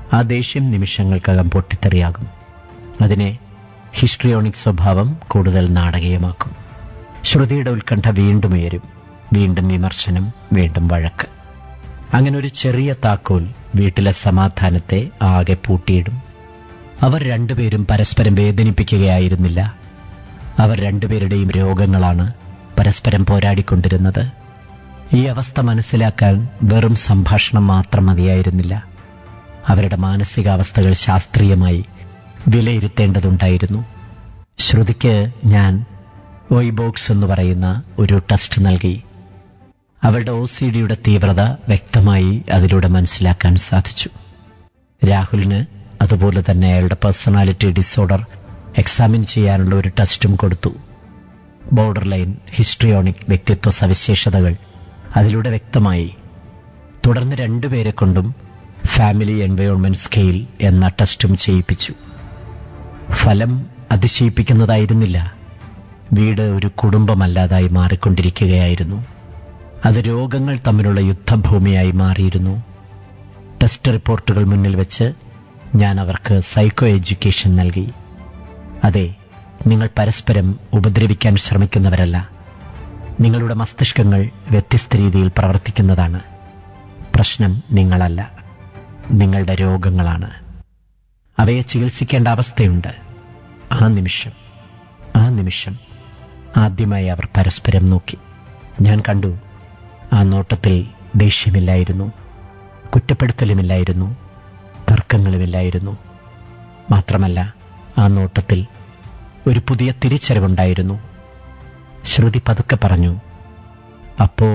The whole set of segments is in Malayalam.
ആ ദേഷ്യം നിമിഷങ്ങൾക്കകം പൊട്ടിത്തെറിയാകും അതിനെ ഹിസ്ട്രിയോണിക് സ്വഭാവം കൂടുതൽ നാടകീയമാക്കും ശ്രുതിയുടെ ഉത്കണ്ഠ വീണ്ടും ഉയരും വീണ്ടും വിമർശനം വീണ്ടും വഴക്ക് അങ്ങനെ ഒരു ചെറിയ താക്കോൽ വീട്ടിലെ സമാധാനത്തെ ആകെ പൂട്ടിയിടും അവർ രണ്ടുപേരും പരസ്പരം വേദനിപ്പിക്കുകയായിരുന്നില്ല അവർ രണ്ടുപേരുടെയും രോഗങ്ങളാണ് പരസ്പരം പോരാടിക്കൊണ്ടിരുന്നത് ഈ അവസ്ഥ മനസ്സിലാക്കാൻ വെറും സംഭാഷണം മാത്രം മതിയായിരുന്നില്ല അവരുടെ മാനസികാവസ്ഥകൾ ശാസ്ത്രീയമായി വിലയിരുത്തേണ്ടതുണ്ടായിരുന്നു ശ്രുതിക്ക് ഞാൻ ഒയ്ബോക്സ് എന്ന് പറയുന്ന ഒരു ടെസ്റ്റ് നൽകി അവളുടെ ഒ സി ഡിയുടെ തീവ്രത വ്യക്തമായി അതിലൂടെ മനസ്സിലാക്കാൻ സാധിച്ചു രാഹുലിന് അതുപോലെ തന്നെ അയാളുടെ പേഴ്സണാലിറ്റി ഡിസോർഡർ എക്സാമിൻ ചെയ്യാനുള്ള ഒരു ടെസ്റ്റും കൊടുത്തു ബോർഡർ ലൈൻ ഹിസ്ട്രിയോണിക് വ്യക്തിത്വ സവിശേഷതകൾ അതിലൂടെ വ്യക്തമായി തുടർന്ന് രണ്ടുപേരെ കൊണ്ടും ഫാമിലി എൻവയോൺമെന്റ് സ്കെയിൽ എന്ന ടെസ്റ്റും ചെയ്യിപ്പിച്ചു ഫലം അതിശയിപ്പിക്കുന്നതായിരുന്നില്ല വീട് ഒരു കുടുംബമല്ലാതായി മാറിക്കൊണ്ടിരിക്കുകയായിരുന്നു അത് രോഗങ്ങൾ തമ്മിലുള്ള യുദ്ധഭൂമിയായി മാറിയിരുന്നു ടെസ്റ്റ് റിപ്പോർട്ടുകൾ മുന്നിൽ വെച്ച് ഞാൻ അവർക്ക് സൈക്കോ എഡ്യൂക്കേഷൻ നൽകി അതെ നിങ്ങൾ പരസ്പരം ഉപദ്രവിക്കാൻ ശ്രമിക്കുന്നവരല്ല നിങ്ങളുടെ മസ്തിഷ്കങ്ങൾ വ്യത്യസ്ത രീതിയിൽ പ്രവർത്തിക്കുന്നതാണ് പ്രശ്നം നിങ്ങളല്ല നിങ്ങളുടെ രോഗങ്ങളാണ് അവയെ ചികിത്സിക്കേണ്ട അവസ്ഥയുണ്ട് ആ നിമിഷം ആ നിമിഷം ആദ്യമായി അവർ പരസ്പരം നോക്കി ഞാൻ കണ്ടു ആ നോട്ടത്തിൽ ദേഷ്യമില്ലായിരുന്നു കുറ്റപ്പെടുത്തലുമില്ലായിരുന്നു തർക്കങ്ങളുമില്ലായിരുന്നു മാത്രമല്ല ആ നോട്ടത്തിൽ ഒരു പുതിയ തിരിച്ചറിവുണ്ടായിരുന്നു ശ്രുതി പതുക്കെ പറഞ്ഞു അപ്പോ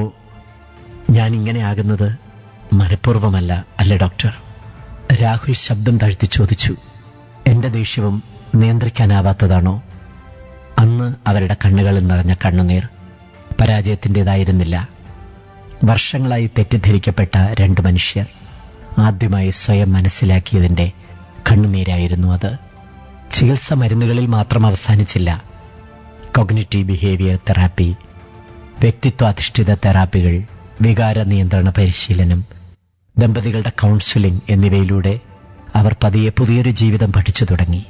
ഞാൻ ഇങ്ങനെ ആകുന്നത് മനഃപൂർവ്വമല്ല അല്ലേ ഡോക്ടർ രാഹുൽ ശബ്ദം താഴ്ത്തി ചോദിച്ചു എന്റെ ദേഷ്യവും നിയന്ത്രിക്കാനാവാത്തതാണോ അന്ന് അവരുടെ കണ്ണുകളിൽ നിറഞ്ഞ കണ്ണുനീർ പരാജയത്തിൻ്റെതായിരുന്നില്ല വർഷങ്ങളായി തെറ്റിദ്ധരിക്കപ്പെട്ട രണ്ട് മനുഷ്യർ ആദ്യമായി സ്വയം മനസ്സിലാക്കിയതിന്റെ കണ്ണുനീരായിരുന്നു അത് ചികിത്സ മരുന്നുകളിൽ മാത്രം അവസാനിച്ചില്ല കൊഗ്നിറ്റീവ് ബിഹേവിയർ തെറാപ്പി വ്യക്തിത്വാധിഷ്ഠിത തെറാപ്പികൾ വികാര നിയന്ത്രണ പരിശീലനം ദമ്പതികളുടെ കൗൺസിലിംഗ് എന്നിവയിലൂടെ അവർ പതിയെ പുതിയൊരു ജീവിതം പഠിച്ചു തുടങ്ങി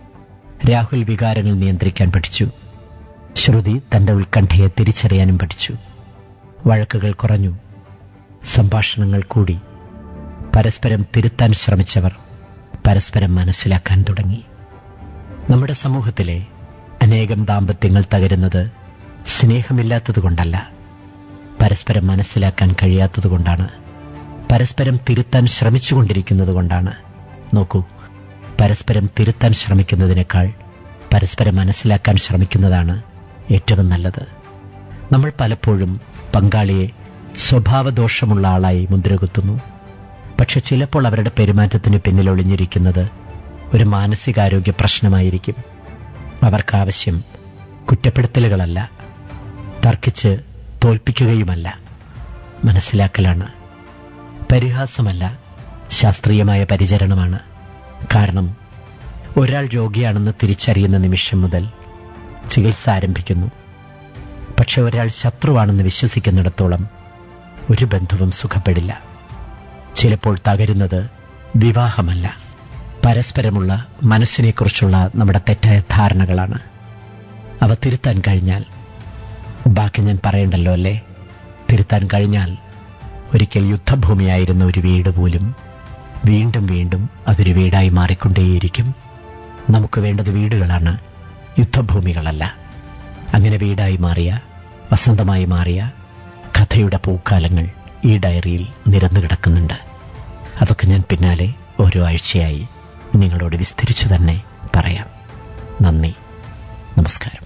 രാഹുൽ വികാരങ്ങൾ നിയന്ത്രിക്കാൻ പഠിച്ചു ശ്രുതി തന്റെ ഉത്കണ്ഠയെ തിരിച്ചറിയാനും പഠിച്ചു വഴക്കുകൾ കുറഞ്ഞു സംഭാഷണങ്ങൾ കൂടി പരസ്പരം തിരുത്താൻ ശ്രമിച്ചവർ പരസ്പരം മനസ്സിലാക്കാൻ തുടങ്ങി നമ്മുടെ സമൂഹത്തിലെ അനേകം ദാമ്പത്യങ്ങൾ തകരുന്നത് സ്നേഹമില്ലാത്തതുകൊണ്ടല്ല പരസ്പരം മനസ്സിലാക്കാൻ കഴിയാത്തതുകൊണ്ടാണ് പരസ്പരം തിരുത്താൻ ശ്രമിച്ചുകൊണ്ടിരിക്കുന്നത് കൊണ്ടാണ് നോക്കൂ പരസ്പരം തിരുത്താൻ ശ്രമിക്കുന്നതിനേക്കാൾ പരസ്പരം മനസ്സിലാക്കാൻ ശ്രമിക്കുന്നതാണ് ഏറ്റവും നല്ലത് നമ്മൾ പലപ്പോഴും പങ്കാളിയെ സ്വഭാവദോഷമുള്ള ആളായി മുദ്രകുത്തുന്നു പക്ഷെ ചിലപ്പോൾ അവരുടെ പെരുമാറ്റത്തിന് പിന്നിൽ ഒളിഞ്ഞിരിക്കുന്നത് ഒരു മാനസികാരോഗ്യ പ്രശ്നമായിരിക്കും അവർക്കാവശ്യം കുറ്റപ്പെടുത്തലുകളല്ല തർക്കിച്ച് തോൽപ്പിക്കുകയുമല്ല മനസ്സിലാക്കലാണ് പരിഹാസമല്ല ശാസ്ത്രീയമായ പരിചരണമാണ് കാരണം ഒരാൾ രോഗിയാണെന്ന് തിരിച്ചറിയുന്ന നിമിഷം മുതൽ ചികിത്സ ആരംഭിക്കുന്നു പക്ഷെ ഒരാൾ ശത്രുവാണെന്ന് വിശ്വസിക്കുന്നിടത്തോളം ഒരു ബന്ധുവും സുഖപ്പെടില്ല ചിലപ്പോൾ തകരുന്നത് വിവാഹമല്ല പരസ്പരമുള്ള മനസ്സിനെക്കുറിച്ചുള്ള നമ്മുടെ തെറ്റായ ധാരണകളാണ് അവ തിരുത്താൻ കഴിഞ്ഞാൽ ബാക്കി ഞാൻ പറയണ്ടല്ലോ അല്ലേ തിരുത്താൻ കഴിഞ്ഞാൽ ഒരിക്കൽ യുദ്ധഭൂമിയായിരുന്ന ഒരു വീട് പോലും വീണ്ടും വീണ്ടും അതൊരു വീടായി മാറിക്കൊണ്ടേയിരിക്കും നമുക്ക് വേണ്ടത് വീടുകളാണ് യുദ്ധഭൂമികളല്ല അങ്ങനെ വീടായി മാറിയ വസന്തമായി മാറിയ കഥയുടെ പൂക്കാലങ്ങൾ ഈ ഡയറിയിൽ നിരന്നു കിടക്കുന്നുണ്ട് അതൊക്കെ ഞാൻ പിന്നാലെ ഓരോ ആഴ്ചയായി നിങ്ങളോട് വിസ്തരിച്ചു തന്നെ പറയാം നന്ദി നമസ്കാരം